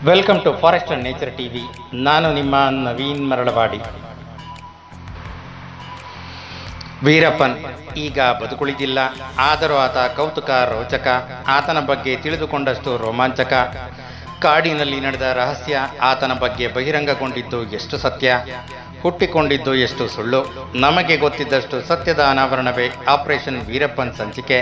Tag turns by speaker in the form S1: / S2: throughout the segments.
S1: welcome to forest and nature TV ನಾನು ನಿಮ್ಮ ನವೀನ್ ಮರಳವಾಡಿ ವೀರಪ್ಪನ್ ಈಗ ಬದುಕುಳಿದಿಲ್ಲ ಆದರೂ ಆತ ಕೌತುಕ ರೋಚಕ ಆತನ ಬಗ್ಗೆ ತಿಳಿದುಕೊಂಡಷ್ಟು ರೋಮಾಂಚಕ ಕಾಡಿನಲ್ಲಿ ನಡೆದ ರಹಸ್ಯ ಆತನ ಬಗ್ಗೆ ಬಹಿರಂಗಗೊಂಡಿದ್ದು ಎಷ್ಟು ಸತ್ಯ ಹುಟ್ಟಿಕೊಂಡಿದ್ದು ಎಷ್ಟು ಸುಳ್ಳು ನಮಗೆ ಗೊತ್ತಿದ್ದಷ್ಟು ಸತ್ಯದ ಅನಾವರಣವೇ ಆಪರೇಷನ್ ವೀರಪ್ಪನ್ ಸಂಚಿಕೆ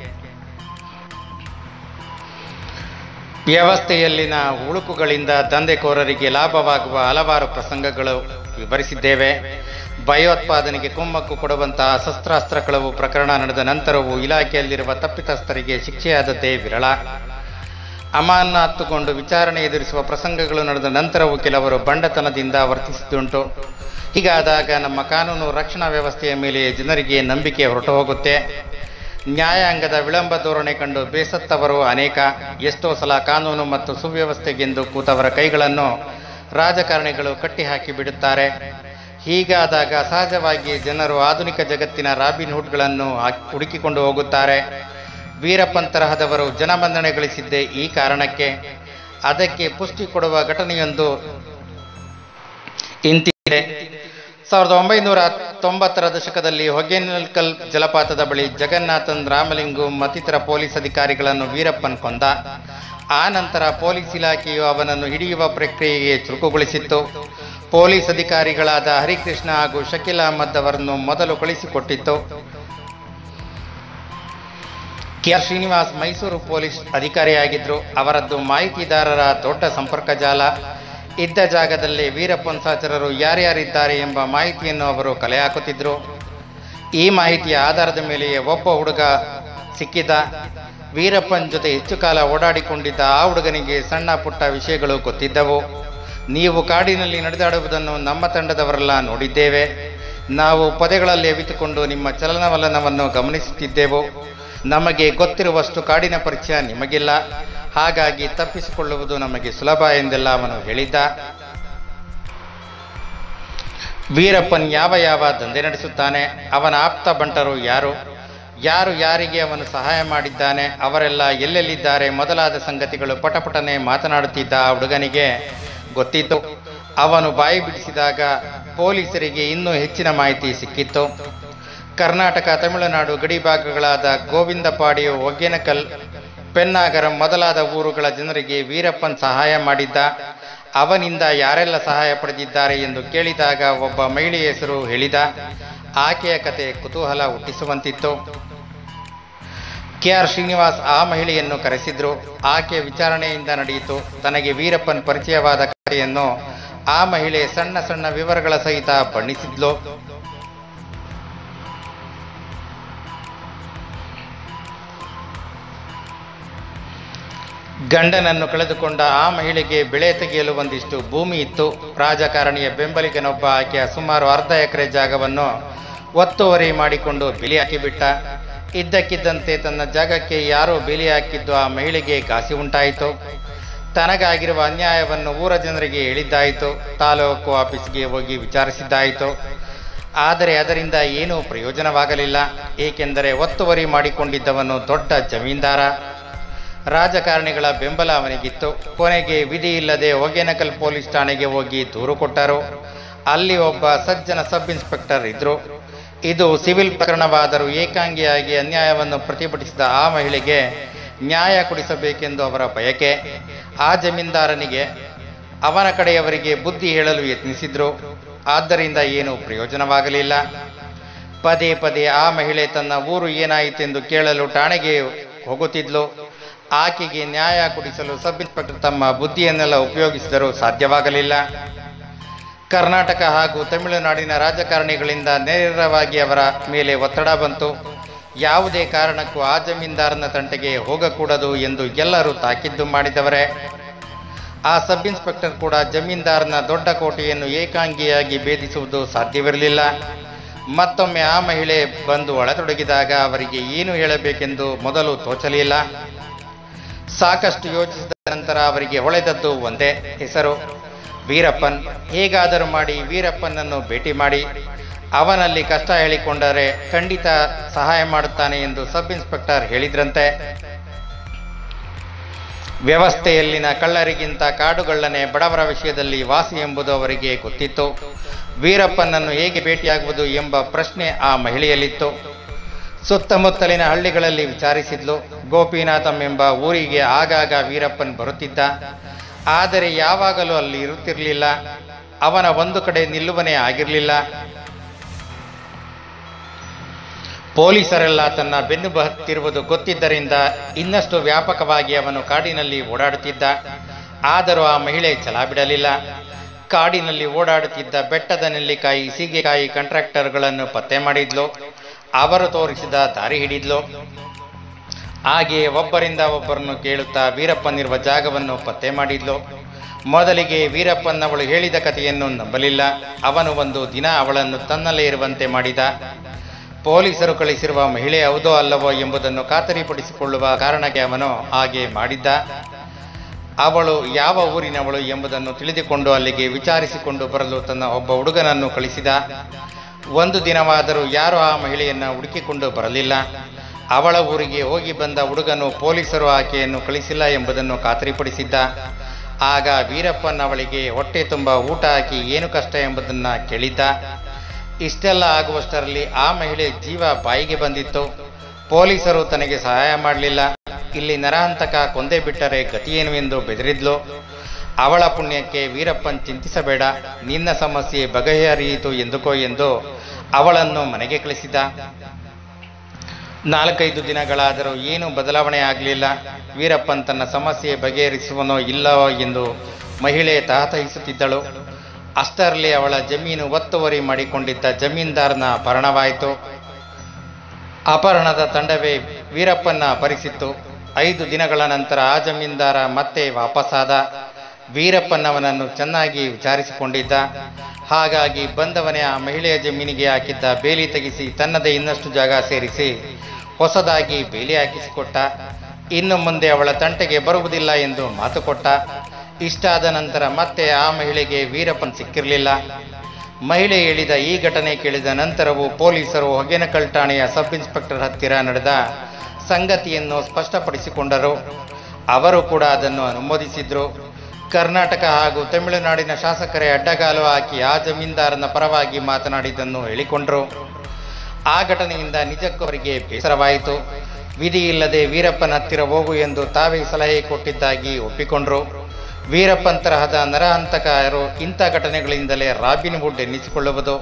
S1: ವ್ಯವಸ್ಥೆಯಲ್ಲಿನ ಉಳುಕುಗಳಿಂದ ದಂಧೆಕೋರರಿಗೆ ಲಾಭವಾಗುವ ಹಲವಾರು ಪ್ರಸಂಗಗಳು ವಿವರಿಸಿದ್ದೇವೆ ಭಯೋತ್ಪಾದನೆಗೆ ಕುಮ್ಮಕ್ಕು ಕೊಡುವಂತಹ ಶಸ್ತ್ರಾಸ್ತ್ರ ಕಳವು ಪ್ರಕರಣ ನಡೆದ ನಂತರವೂ ಇಲಾಖೆಯಲ್ಲಿರುವ ತಪ್ಪಿತಸ್ಥರಿಗೆ ಶಿಕ್ಷೆಯಾದದ್ದೇ ವಿರಳ ಅಮಾನತುಗೊಂಡು ವಿಚಾರಣೆ ಎದುರಿಸುವ ಪ್ರಸಂಗಗಳು ನಡೆದ ನಂತರವೂ ಕೆಲವರು ಬಂಡತನದಿಂದ ವರ್ತಿಸಿದ್ದುಂಟು ಹೀಗಾದಾಗ ನಮ್ಮ ಕಾನೂನು ರಕ್ಷಣಾ ವ್ಯವಸ್ಥೆಯ ಮೇಲೆ ಜನರಿಗೆ ನಂಬಿಕೆ ಹೊರಟು ಹೋಗುತ್ತೆ ನ್ಯಾಯಾಂಗದ ವಿಳಂಬ ಧೋರಣೆ ಕಂಡು ಬೇಸತ್ತವರು ಅನೇಕ ಎಷ್ಟೋ ಸಲ ಕಾನೂನು ಮತ್ತು ಸುವ್ಯವಸ್ಥೆಗೆಂದು ಕೂತವರ ಕೈಗಳನ್ನು ರಾಜಕಾರಣಿಗಳು ಕಟ್ಟಿಹಾಕಿ ಬಿಡುತ್ತಾರೆ ಹೀಗಾದಾಗ ಸಹಜವಾಗಿ ಜನರು ಆಧುನಿಕ ಜಗತ್ತಿನ ರಾಬಿನ್ ಹುಡ್ಗಳನ್ನು ಹಾಕಿ- ಹುಡುಕಿಕೊಂಡು ಹೋಗುತ್ತಾರೆ ವೀರಪ್ಪನ್ ತರಹದವರು ಜನಮನ್ನಣೆ ಗಳಿಸಿದ್ದೇ ಈ ಕಾರಣಕ್ಕೆ ಅದಕ್ಕೆ ಪುಷ್ಟಿ ಕೊಡುವ ಘಟನೆಯೊಂದು ಇಂತಿದೆ ಸಾವಿರದ ಒಂಬೈನೂರ ತೊಂಬತ್ತರ ದಶಕದಲ್ಲಿ ಹೊಗೇನಕಲ್ ಜಲಪಾತದ ಬಳಿ ಜಗನ್ನಾಥನ್ ರಾಮಲಿಂಗು ಮತ್ತಿತರ ಪೊಲೀಸ್ ಅಧಿಕಾರಿಗಳನ್ನು ವೀರಪ್ಪನ್ ಕೊಂದ ಆ ನಂತರ ಪೊಲೀಸ್ ಇಲಾಖೆಯು ಅವನನ್ನು ಹಿಡಿಯುವ ಪ್ರಕ್ರಿಯೆಗೆ ಚುರುಕುಗೊಳಿಸಿತ್ತು ಪೊಲೀಸ್ ಅಧಿಕಾರಿಗಳಾದ ಹರಿಕೃಷ್ಣ ಹಾಗೂ ಶಕೀಲ್ ಅಹಮದ್ ಅವರನ್ನು ಮೊದಲು ಕಳಿಸಿಕೊಟ್ಟಿತ್ತು K R Srinivas Mysuru police ಅಧಿಕಾರಿಯಾಗಿದ್ದರು ಅವರದ್ದು ಮಾಹಿತಿದಾರರ ದೊಡ್ಡ ಸಂಪರ್ಕ ಜಾಲ ಇದ್ದ ಜಾಗದಲ್ಲಿ ವೀರಪ್ಪನ್ ಸಹಚರರು ಯಾರ್ಯಾರಿದ್ದಾರೆ ಎಂಬ ಮಾಹಿತಿಯನ್ನು ಅವರು ಕಲೆ ಹಾಕುತ್ತಿದ್ದರು ಈ ಮಾಹಿತಿಯ ಆಧಾರದ ಮೇಲೆಯೇ ಒಬ್ಬ ಹುಡುಗ ಸಿಕ್ಕಿದ ವೀರಪ್ಪನ್ ಜೊತೆ ಹೆಚ್ಚು ಕಾಲ ಓಡಾಡಿಕೊಂಡಿದ್ದ ಆ ಹುಡುಗನಿಗೆ ಸಣ್ಣ ಪುಟ್ಟ ವಿಷಯಗಳು ಗೊತ್ತಿದ್ದವು ನೀವು ಕಾಡಿನಲ್ಲಿ ನಡೆದಾಡುವುದನ್ನು ನಮ್ಮ ತಂಡದವರೆಲ್ಲ ನೋಡಿದ್ದೇವೆ ನಾವು ಪೊದೆಗಳಲ್ಲಿ ಅವಿತುಕೊಂಡು ನಿಮ್ಮ ಚಲನವಲನವನ್ನು ಗಮನಿಸುತ್ತಿದ್ದೆವು ನಮಗೆ ಗೊತ್ತಿರುವಷ್ಟು ಕಾಡಿನ ಪರಿಚಯ ನಿಮಗಿಲ್ಲ ಹಾಗಾಗಿ ತಪ್ಪಿಸಿಕೊಳ್ಳುವುದು ನಮಗೆ ಸುಲಭ ಎಂದೆಲ್ಲ ಅವನು ಹೇಳಿದ್ದ ವೀರಪ್ಪನ್ ಯಾವ ಯಾವ ದಂಧೆ ನಡೆಸುತ್ತಾನೆ ಅವನ ಆಪ್ತ ಬಂಟರು ಯಾರು ಯಾರು ಯಾರಿಗೆ ಅವನು ಸಹಾಯ ಮಾಡಿದ್ದಾನೆ ಅವರೆಲ್ಲ ಎಲ್ಲೆಲ್ಲಿದ್ದಾರೆ ಮೊದಲಾದ ಸಂಗತಿಗಳು ಪಟಪಟನೆ ಮಾತನಾಡುತ್ತಿದ್ದ ಆ ಹುಡುಗನಿಗೆ ಗೊತ್ತಿತ್ತು ಅವನು ಬಾಯಿ ಬಿಡಿಸಿದಾಗ ಪೊಲೀಸರಿಗೆ ಇನ್ನೂ ಹೆಚ್ಚಿನ ಮಾಹಿತಿ ಸಿಕ್ಕಿತ್ತು ಕರ್ನಾಟಕ ತಮಿಳುನಾಡು ಗಡಿ ಭಾಗಗಳಾದ ಗೋವಿಂದಪಾಡಿಯು ಒಗ್ಗೇನಕಲ್ ಪೆನ್ನಾಗರಂ ಮೊದಲಾದ ಊರುಗಳ ಜನರಿಗೆ ವೀರಪ್ಪನ್ ಸಹಾಯ ಮಾಡಿದ್ದ ಅವನಿಂದ ಯಾರೆಲ್ಲ ಸಹಾಯ ಪಡೆದಿದ್ದಾರೆ ಎಂದು ಕೇಳಿದಾಗ ಒಬ್ಬ ಮಹಿಳೆಯ ಹೆಸರು ಹೇಳಿದ ಆಕೆಯ ಕತೆ ಕುತೂಹಲ ಹುಟ್ಟಿಸುವಂತಿತ್ತು ಕೆ ಆರ್ ಶ್ರೀನಿವಾಸ್ ಆ ಮಹಿಳೆಯನ್ನು ಕರೆಸಿದ್ರು ಆಕೆ ವಿಚಾರಣೆಯಿಂದ ನಡೆಯಿತು ತನಗೆ ವೀರಪ್ಪನ್ ಪರಿಚಯವಾದ ಕಥೆಯನ್ನು ಆ ಮಹಿಳೆ ಸಣ್ಣ ಸಣ್ಣ ವಿವರಗಳ ಸಹಿತ ಬಣ್ಣಿಸಿದ್ಲು ಗಂಡನನ್ನು ಕಳೆದುಕೊಂಡ ಆ ಮಹಿಳೆಗೆ ಬೆಳೆ ತೆಗೆಯಲು ಒಂದಿಷ್ಟು ಭೂಮಿ ಇತ್ತು ರಾಜಕಾರಣಿಯ ಬೆಂಬಲಿಗನೊಬ್ಬ ಆಕೆಯ ಸುಮಾರು ಅರ್ಧ ಎಕರೆ ಜಾಗವನ್ನು ಒತ್ತುವರಿ ಮಾಡಿಕೊಂಡು ಬೆಲೆ ಹಾಕಿಬಿಟ್ಟ ಇದ್ದಕ್ಕಿದ್ದಂತೆ ತನ್ನ ಜಾಗಕ್ಕೆ ಯಾರೋ ಬೇಲಿ ಹಾಕಿದ್ದು ಆ ಮಹಿಳೆಗೆ ಘಾಸಿ ಉಂಟಾಯಿತು ತನಗಾಗಿರುವ ಅನ್ಯಾಯವನ್ನು ಊರ ಜನರಿಗೆ ಹೇಳಿದ್ದಾಯಿತು ತಾಲೂಕು ಆಫೀಸ್ಗೆ ಹೋಗಿ ವಿಚಾರಿಸಿದ್ದಾಯಿತು ಆದರೆ ಅದರಿಂದ ಏನೂ ಪ್ರಯೋಜನವಾಗಲಿಲ್ಲ ಏಕೆಂದರೆ ಒತ್ತುವರಿ ಮಾಡಿಕೊಂಡಿದ್ದವನು ದೊಡ್ಡ ಜಮೀನ್ದಾರ ರಾಜಕಾರಣಿಗಳ ಬೆಂಬಲ ಅವನಿಗಿತ್ತು ಕೊನೆಗೆ ವಿಧಿ ಇಲ್ಲದೆ ಹೊಗೇನಕಲ್ ಪೊಲೀಸ್ ಠಾಣೆಗೆ ಹೋಗಿ ದೂರು ಕೊಟ್ಟರು ಅಲ್ಲಿ ಒಬ್ಬ ಸಜ್ಜನ ಸಬ್ ಇನ್ಸ್ಪೆಕ್ಟರ್ ಇದ್ರು ಇದು ಸಿವಿಲ್ ಪ್ರಕರಣವಾದರೂ ಏಕಾಂಗಿಯಾಗಿ ಅನ್ಯಾಯವನ್ನು ಪ್ರತಿಭಟಿಸಿದ ಆ ಮಹಿಳೆಗೆ ನ್ಯಾಯ ಕೊಡಿಸಬೇಕೆಂದು ಅವರ ಬಯಕೆ ಆ ಜಮೀನ್ದಾರನಿಗೆ ಅವನ ಕಡೆಯವರಿಗೆ ಬುದ್ಧಿ ಹೇಳಲು ಯತ್ನಿಸಿದ್ರು ಆದ್ದರಿಂದ ಏನೂ ಪ್ರಯೋಜನವಾಗಲಿಲ್ಲ ಪದೇ ಪದೇ ಆ ಮಹಿಳೆ ತನ್ನ ಊರು ಏನಾಯಿತೆಂದು ಕೇಳಲು ಠಾಣೆಗೆ ಹೋಗುತ್ತಿದ್ಲು ಆಕೆಗೆ ನ್ಯಾಯ ಕೊಡಿಸಲು ಸಬ್ ಇನ್ಸ್ಪೆಕ್ಟರ್ ತಮ್ಮ ಬುದ್ಧಿಯನ್ನೆಲ್ಲ ಉಪಯೋಗಿಸಿದರೂ ಸಾಧ್ಯವಾಗಲಿಲ್ಲ ಕರ್ನಾಟಕ ಹಾಗೂ ತಮಿಳುನಾಡಿನ ರಾಜಕಾರಣಿಗಳಿಂದ ನೇರವಾಗಿ ಅವರ ಮೇಲೆ ಒತ್ತಡ ಬಂತು ಯಾವುದೇ ಕಾರಣಕ್ಕೂ ಆ ಜಮೀನ್ದಾರನ ತಂಟೆಗೆ ಹೋಗಕೂಡದು ಎಂದು ಎಲ್ಲರೂ ತಾಕೀತು ಮಾಡಿದವರೇ ಆ ಸಬ್ ಇನ್ಸ್ಪೆಕ್ಟರ್ ಕೂಡ ಜಮೀನ್ದಾರನ ದೊಡ್ಡ ಕೋಟೆಯನ್ನು ಏಕಾಂಗಿಯಾಗಿ ಭೇದಿಸುವುದು ಸಾಧ್ಯವಿರಲಿಲ್ಲ ಮತ್ತೊಮ್ಮೆ ಆ ಮಹಿಳೆ ಬಂದು ಒಳತೊಡಗಿದಾಗ ಅವರಿಗೆ ಏನು ಹೇಳಬೇಕೆಂದು ಮೊದಲು ತೋಚಲಿಲ್ಲ ಸಾಕಷ್ಟು ಯೋಚಿಸಿದ ನಂತರ ಅವರಿಗೆ ಹೊಳೆದದ್ದು ಒಂದೇ ಹೆಸರು ವೀರಪ್ಪನ್ ಹೇಗಾದರೂ ಮಾಡಿ ವೀರಪ್ಪನನ್ನು ಭೇಟಿ ಮಾಡಿ ಅವನಲ್ಲಿ ಕಷ್ಟ ಹೇಳಿಕೊಂಡರೆ ಖಂಡಿತ ಸಹಾಯ ಮಾಡುತ್ತಾನೆ ಎಂದು ಸಬ್ ಇನ್ಸ್ಪೆಕ್ಟರ್ ಹೇಳಿದ್ರಂತೆ ವ್ಯವಸ್ಥೆಯಲ್ಲಿನ ಕಳ್ಳರಿಗಿಂತ ಕಾಡುಗಳ್ಳನೆ ಬಡವರ ವಿಷಯದಲ್ಲಿ ವಾಸಿ ಎಂಬುದು ಅವರಿಗೆ ಗೊತ್ತಿತ್ತು ವೀರಪ್ಪನನ್ನು ಹೇಗೆ ಭೇಟಿಯಾಗುವುದು ಎಂಬ ಪ್ರಶ್ನೆ ಆ ಮಹಿಳೆಯಲ್ಲಿತ್ತು ಸುತ್ತಮುತ್ತಲಿನ ಹಳ್ಳಿಗಳಲ್ಲಿ ವಿಚಾರಿಸಿದ್ಲು ಗೋಪಿನಾಥಂ ಎಂಬ ಊರಿಗೆ ಆಗಾಗ ವೀರಪ್ಪನ್ ಬರುತ್ತಿದ್ದ ಆದರೆ ಯಾವಾಗಲೂ ಅಲ್ಲಿ ಇರುತ್ತಿರಲಿಲ್ಲ ಅವನ ಒಂದು ಕಡೆ ನಿಲ್ಲುವನೇ ಆಗಿರಲಿಲ್ಲ ಪೊಲೀಸರೆಲ್ಲ ತನ್ನ ಬೆನ್ನು ಬಹತ್ತಿರುವುದು ಗೊತ್ತಿದ್ದರಿಂದ ಇನ್ನಷ್ಟು ವ್ಯಾಪಕವಾಗಿ ಅವನು ಕಾಡಿನಲ್ಲಿ ಓಡಾಡುತ್ತಿದ್ದ ಆದರೂ ಆ ಮಹಿಳೆ ಛಲ ಬಿಡಲಿಲ್ಲ ಕಾಡಿನಲ್ಲಿ ಓಡಾಡುತ್ತಿದ್ದ ಬೆಟ್ಟದ ನೆಲ್ಲಿಕಾಯಿ ಸೀಗೆಕಾಯಿ ಕಾಂಟ್ರಾಕ್ಟರ್ಗಳನ್ನು ಪತ್ತೆ ಮಾಡಿದ್ಲು ಅವರು ತೋರಿಸಿದ ದಾರಿ ಹಿಡಿದ್ಲು ಹಾಗೆಯೇ ಒಬ್ಬರಿಂದ ಒಬ್ಬರನ್ನು ಕೇಳುತ್ತಾ ವೀರಪ್ಪನಿರುವ ಜಾಗವನ್ನು ಪತ್ತೆ ಮಾಡಿದ್ಲು ಮೊದಲಿಗೆ ವೀರಪ್ಪನವಳು ಹೇಳಿದ ಕಥೆಯನ್ನು ನಂಬಲಿಲ್ಲ ಅವನು ಒಂದು ದಿನ ಅವಳನ್ನು ತನ್ನಲ್ಲೇ ಇರುವಂತೆ ಮಾಡಿದ ಪೊಲೀಸರು ಕಳಿಸಿರುವ ಮಹಿಳೆ ಹೌದೋ ಅಲ್ಲವೋ ಎಂಬುದನ್ನು ಖಾತರಿಪಡಿಸಿಕೊಳ್ಳುವ ಕಾರಣಕ್ಕೆ ಅವನು ಹಾಗೆ ಮಾಡಿದ್ದ ಅವಳು ಯಾವ ಊರಿನವಳು ಎಂಬುದನ್ನು ತಿಳಿದುಕೊಂಡು ಅಲ್ಲಿಗೆ ವಿಚಾರಿಸಿಕೊಂಡು ಬರಲು ತನ್ನ ಒಬ್ಬ ಹುಡುಗನನ್ನು ಕಳಿಸಿದ ಒಂದು ದಿನವಾದರೂ ಯಾರೂ ಆ ಮಹಿಳೆಯನ್ನ ಹುಡುಕಿಕೊಂಡು ಬರಲಿಲ್ಲ ಅವಳ ಊರಿಗೆ ಹೋಗಿ ಬಂದ ಹುಡುಗನು ಪೊಲೀಸರು ಆಕೆಯನ್ನು ಕಳಿಸಿಲ್ಲ ಎಂಬುದನ್ನು ಖಾತರಿಪಡಿಸಿದ್ದ ಆಗ ವೀರಪ್ಪನ್ ಅವಳಿಗೆ ಹೊಟ್ಟೆ ತುಂಬ ಊಟ ಹಾಕಿ ಏನು ಕಷ್ಟ ಎಂಬುದನ್ನ ಕೇಳಿದ್ದ ಇಷ್ಟೆಲ್ಲ ಆಗುವಷ್ಟರಲ್ಲಿ ಆ ಮಹಿಳೆ ಜೀವ ಬಾಯಿಗೆ ಬಂದಿತ್ತು ಪೊಲೀಸರು ತನಗೆ ಸಹಾಯ ಮಾಡಲಿಲ್ಲ ಇಲ್ಲಿ ನರಹಂತಕ ಕೊಂದೇ ಬಿಟ್ಟರೆ ಗತಿಯೇನು ಎಂದು ಬೆದರಿದ್ಲು ಅವಳ ಪುಣ್ಯಕ್ಕೆ ವೀರಪ್ಪನ್ ಚಿಂತಿಸಬೇಡ ನಿನ್ನ ಸಮಸ್ಯೆ ಬಗೆಹರಿಯಿತು ಎಂದುಕೋ ಎಂದು ಅವಳನ್ನು ಮನೆಗೆ ಕಳಿಸಿದ ನಾಲ್ಕೈದು ದಿನಗಳಾದರೂ ಏನೂ ಬದಲಾವಣೆ ಆಗಲಿಲ್ಲ ವೀರಪ್ಪನ್ ತನ್ನ ಸಮಸ್ಯೆ ಬಗೆಹರಿಸುವನೋ ಇಲ್ಲವೋ ಎಂದು ಮಹಿಳೆ ತಹತಹಿಸುತ್ತಿದ್ದಳು ಅಷ್ಟರಲ್ಲಿ ಅವಳ ಜಮೀನು ಒತ್ತುವರಿ ಮಾಡಿಕೊಂಡಿದ್ದ ಜಮೀನ್ದಾರನ ಅಪಹರಣವಾಯಿತು ಅಪಹರಣದ ತಂಡವೇ ವೀರಪ್ಪನ್ನ ಅಪಹರಿಸಿತ್ತು ಐದು ದಿನಗಳ ನಂತರ ಆ ಜಮೀನ್ದಾರ ಮತ್ತೆ ವಾಪಸ್ಸಾದ ವೀರಪ್ಪನವನನ್ನು ಚೆನ್ನಾಗಿ ವಿಚಾರಿಸಿಕೊಂಡಿದ್ದ ಹಾಗಾಗಿ ಬಂದವನೇ ಆ ಮಹಿಳೆಯ ಜಮೀನಿಗೆ ಹಾಕಿದ್ದ ಬೇಲಿ ತೆಗೆಸಿ ತನ್ನದೇ ಇನ್ನಷ್ಟು ಜಾಗ ಸೇರಿಸಿ ಹೊಸದಾಗಿ ಬೇಲಿ ಹಾಕಿಸಿಕೊಟ್ಟ ಇನ್ನು ಮುಂದೆ ಅವಳ ತಂಟೆಗೆ ಬರುವುದಿಲ್ಲ ಎಂದು ಮಾತು ಕೊಟ್ಟ ಇಷ್ಟಾದ ನಂತರ ಮತ್ತೆ ಆ ಮಹಿಳೆಗೆ ವೀರಪ್ಪನ್ ಸಿಕ್ಕಿರಲಿಲ್ಲ ಮಹಿಳೆ ಹೇಳಿದ ಈ ಘಟನೆ ಕೇಳಿದ ನಂತರವೂ ಪೊಲೀಸರು ಹೊಗೆನಕಲ್ ಠಾಣೆಯ ಸಬ್ ಇನ್ಸ್ಪೆಕ್ಟರ್ ಹತ್ತಿರ ನಡೆದ ಸಂಗತಿಯನ್ನು ಸ್ಪಷ್ಟಪಡಿಸಿಕೊಂಡರು ಅವರು ಕೂಡ ಅದನ್ನು ಅನುಮೋದಿಸಿದ್ರು ಕರ್ನಾಟಕ ಹಾಗೂ ತಮಿಳುನಾಡಿನ ಶಾಸಕರೇ ಅಡ್ಡಗಾಲು ಹಾಕಿ ಆ ಜಮೀನ್ದಾರನ ಪರವಾಗಿ ಮಾತನಾಡಿದ್ದನ್ನು ಹೇಳಿಕೊಂಡರು ಆ ಘಟನೆಯಿಂದ ನಿಜಕ್ಕೂ ಅವರಿಗೆ ಬೇಸರವಾಯಿತು ವಿಧಿ ಇಲ್ಲದೆ ವೀರಪ್ಪನ ಹತ್ತಿರ ಹೋಗು ಎಂದು ತಾವೇ ಸಲಹೆ ಕೊಟ್ಟಿದ್ದಾಗಿ ಒಪ್ಪಿಕೊಂಡ್ರು ವೀರಪ್ಪನ್ ತರಹದ ನರಹಂತಕರು ಇಂಥ ಘಟನೆಗಳಿಂದಲೇ ರಾಬಿನ್ ವುಡ್ ಎನ್ನಿಸಿಕೊಳ್ಳುವುದು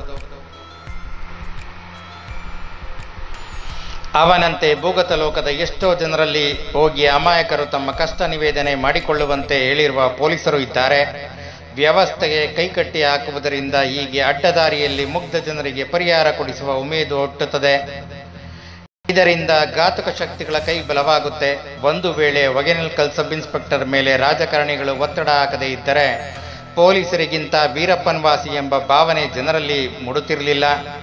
S1: ಅವನಂತೆ ಭೂಗತ ಲೋಕದ ಎಷ್ಟೋ ಜನರಲ್ಲಿ ಹೋಗಿ ಅಮಾಯಕರು ತಮ್ಮ ಕಷ್ಟ ನಿವೇದನೆ ಮಾಡಿಕೊಳ್ಳುವಂತೆ ಹೇಳಿರುವ ಪೊಲೀಸರು ಇದ್ದಾರೆ ವ್ಯವಸ್ಥೆಗೆ ಕೈಕಟ್ಟಿ ಹಾಕುವುದರಿಂದ ಹೀಗೆ ಅಡ್ಡದಾರಿಯಲ್ಲಿ ಮುಗ್ಧ ಜನರಿಗೆ ಪರಿಹಾರ ಕೊಡಿಸುವ ಉಮೇದು ಹುಟ್ಟುತ್ತದೆ ಇದರಿಂದ ಘಾತಕ ಶಕ್ತಿಗಳ ಕೈ ಬಲವಾಗುತ್ತೆ ಒಂದು ವೇಳೆ ಒಗೆನಲ್ಕಲ್ ಸಬ್ ಇನ್ಸ್ಪೆಕ್ಟರ್ ಮೇಲೆ ರಾಜಕಾರಣಿಗಳು ಒತ್ತಡ ಹಾಕದೇ ಇದ್ದರೆ ಪೊಲೀಸರಿಗಿಂತ ವೀರಪ್ಪನ್ ವಾಸಿ ಎಂಬ ಭಾವನೆ ಜನರಲ್ಲಿ ಮೂಡುತ್ತಿರಲಿಲ್ಲ